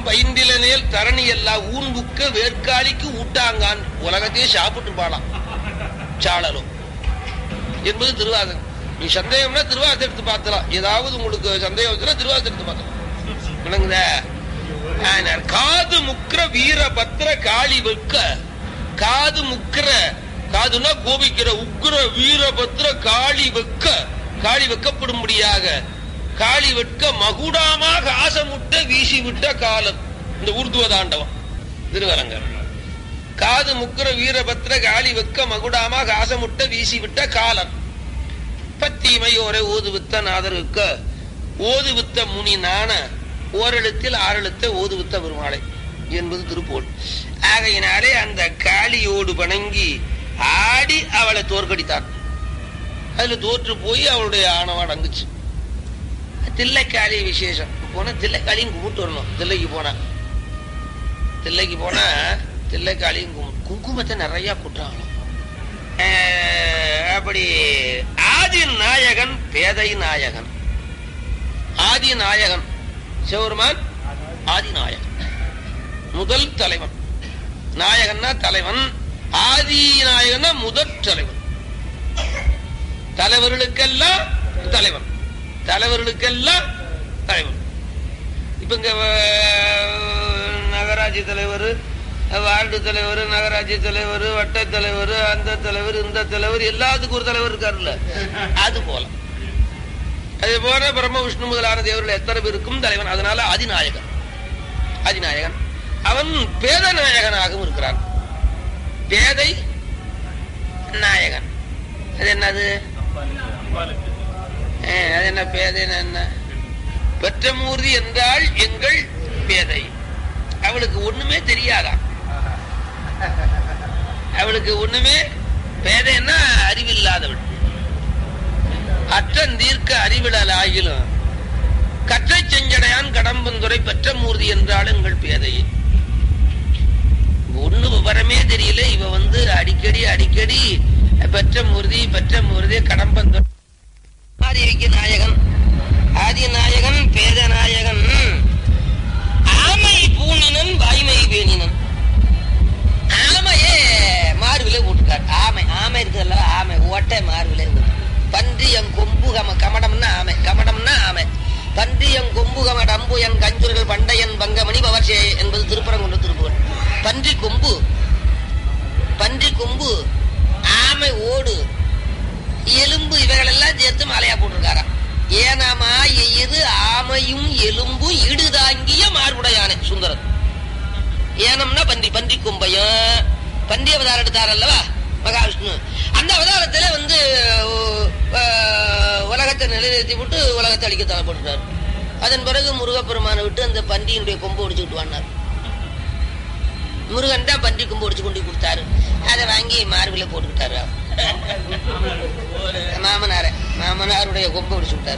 பைந்திலனேல் தரணி எல்லாம் ஊன்புக்க வேர்க்காலிக்கு ஊட்டாங்கான் உலகத்தையே சாப்பிட்டு பாலாம் சாளலும் என்பது திருவாசகம் நீ சந்தேகம்னா திருவாசகம் எடுத்து பார்த்தலாம் ஏதாவது உங்களுக்கு சந்தேகம் வந்துச்சுன்னா திருவாசகம் எடுத்து பார்த்தலாம் விளங்குதா ஆனார் காது முக்கிர வீரபத்திர காளி வெக்க காது முக்கிர காதுனா கோபிக்கிற உக்கிர வீரபத்திர காளி வெக்க காளி வெக்கப்படும்படியாக காளி வெட்க மகுடாமாக ஆசமுட்ட வீசி விட்ட காலம் இந்த ஊர்துவ தாண்டவம் திருவரங்கர் காது முக்கிர வீரபத்திர காளி வெக்க மகுடாமாக ஆசமுட்ட வீசி விட்ட காலம் பத்தீமையோரை ஓதுவித்த நாதருக்கு ஓதுவித்த முனி நாண ஓரெழுத்தில் ஆறெழுத்த ஓதுவித்த பெருமாளை என்பது திருப்போல் ஆகையினாலே அந்த காளியோடு வணங்கி ஆடி அவளை தோற்கடித்தான் அதுல தோற்று போய் அவளுடைய ஆணவம் அடங்குச்சு தில்லைக்காளி விசேஷம் போனா தில்லைக்காளியும் கும்பிட்டு வரணும் தில்லைக்கு போனா தில்லைக்கு போனா தில்லைக்காளியும் கும்பிட்டு குங்குமத்தை நிறைய குற்றாங்களாம் அப்படி ஆதி நாயகன் பேதை நாயகன் ஆதி நாயகன் சிவருமான் ஆதி நாயகன் முதல் தலைவன் நாயகன்னா தலைவன் ஆதி நாயகன்னா முதற் தலைவன் தலைவர்களுக்கெல்லாம் தலைவன் தலைவர்களுக்கெல்லாம் தலைவன் இப்ப இங்க அஹ், நகராட்சி தலைவர் வார்டு தலைவர் நகராட்சி தலைவர் வட்ட தலைவர் அந்த தலைவர் இந்த தலைவர் எல்லாத்துக்கும் ஒரு தலைவர் இருக்காருல்ல அது போல அதே போல பிரம்ம விஷ்ணு முதலான தேவர்கள் எத்தனை பேருக்கும் தலைவன் அதனால அதிநாயகன் அதிநாயகன் அவன் பேத நாயகனாகவும் இருக்கிறான் பேதை நாயகன் அது என்னது ஏ, அது என்ன பேதைன்னா என்ன பெற்றமூர்த்தி என்றால் எங்கள் பேதை அவளுக்கு ஒண்ணுமே தெரியாதாம் அவளுக்கு ஒண்ணுமே பேதைன்னா அறிவில்லாதவள் அற்றன் தீர்க்க அறிவிழல் ஆகிலும் கற்றை செஞ்சடையான் கடம்பந்துரை பெற்ற மூர்த்தி என்றால் எங்கள் பேதை ஒண்ணு விவரமே தெரியல இவ வந்து அடிக்கடி அடிக்கடி பெற்ற மூர்த்தி பெற்ற மூர்த்தி கடம்பந்துரை ஆதிவிக்கு நாயகன் ஆதி நாயகன் பேத நாயகன் ஆமை பூணினன் வாய்மை பேணினன் ஆமையே மார்பிலே போட்டுக்கார் ஆமை ஆமை இருக்குதுல்ல ஆமை ஓட்டை மார்பிலே இருக்கு பன்றி என் கொம்பு கம கமடம்னா ஆமை கமடம்னா ஆமை பன்றி என் கொம்பு கமடம்பு என் கஞ்சுரல் பண்டையன் பங்கமணி பவர்ஷே என்பது திருப்பரங்குன்ற திருப்புவன் பன்றி கொம்பு பன்றி கொம்பு ஆமை ஓடு எலும்பு இவைகளெல்லாம் சேர்த்து மாலையா போட்டிருக்காராம் ஏனாமா இது ஆமையும் எலும்பும் இடுதாங்கிய மார்புடையானே சுந்தரன் ஏனம்னா பன்றி பன்றி கும்பையும் பன்றி அவதாரம் எடுத்தார் அல்லவா மகாவிஷ்ணு அந்த அவதாரத்துல வந்து அஹ், உலகத்தை நிலைநிறுத்தி விட்டு உலகத்தை அழிக்க தலைப்பட்டுட்டார் அதன் பிறகு முருகப்பெருமானை விட்டு அந்த பன்றியினுடைய கொம்பு ஒடிச்சுட்டு வந்தார் முருகன் தான் பன்றி கொம்பு ஒடிச்சு கொண்டு கொடுத்தாரு அதை வாங்கி மார்பில போட்டுக்கிட்டாரு மாமனார மாமனாருடைய கொம்பு ஒடிச்சு விட்டாரு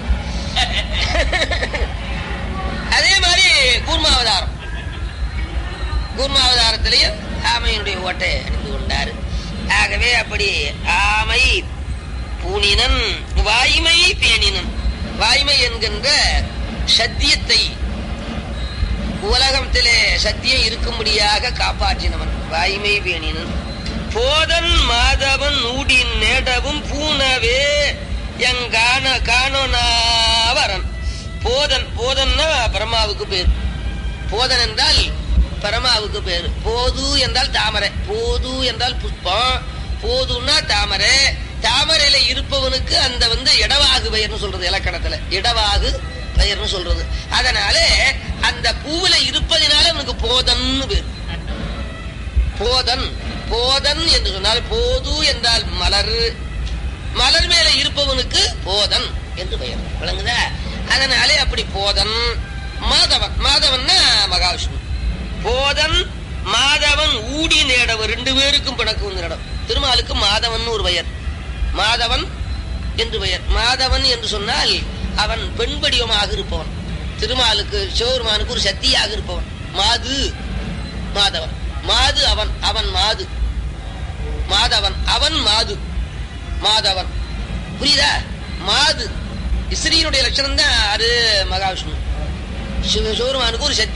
அதே மாதிரி கூர்மாவதாரம் கூர்மாவதாரத்திலையும் ஆமையினுடைய ஓட்டை அணிந்து கொண்டார் ஆகவே அப்படி ஆமை பூணினன் வாய்மை பேணினன் வாய்மை என்கின்ற சத்தியத்தை உலகத்திலே சத்தியம் இருக்கும்படியாக காப்பாற்றினவன் வாய்மை பேணினன் போதன் மாதவன் ஊடின் நேடவும் பூனவே எங்கான காணோனாவரன் போதன் போதன்னா பிரம்மாவுக்கு பேர் போதன் என்றால் பரமாவுக்கு பேரு போது என்றால் தாமரை போது என்றால் புஷ்பம் போதுன்னா தாமரை தாமரையில இருப்பவனுக்கு அந்த வந்து இடவாகு பெயர்னு சொல்றது இலக்கணத்துல இடவாகு பெயர்னு சொல்றது அதனால அந்த பூவுல இருப்பதினால அவனுக்கு போதன்னு பேர் போதன் போதன் என்று சொன்னால் போது என்றால் மலர் மலர் மேல இருப்பவனுக்கு போதன் என்று பெயர் விளங்குதா அதனாலே அப்படி போதன் மாதவன் மாதவன்னா மகாவிஷ்ணு போதன் மாதவன் ஊடி நேடவன் ரெண்டு பேருக்கும் பிணக்கு வந்து நடம் திருமாலுக்கு மாதவன் ஒரு பெயர் மாதவன் என்று பெயர் மாதவன் என்று சொன்னால் அவன் பெண் வடிவமாக இருப்பவன் திருமாலுக்கு சிவபெருமானுக்கு ஒரு சக்தியாக இருப்பவன் மாது மாதவன் மாது அவன் அவன் மாது மாதவன் அவன் மாது மாதவன் புரியுதா மாது ஸ்ரீனுடைய லட்சணம் தான் அது மகாவிஷ்ணு சிவ சிவபெருமானுக்கு ஒரு சக்தி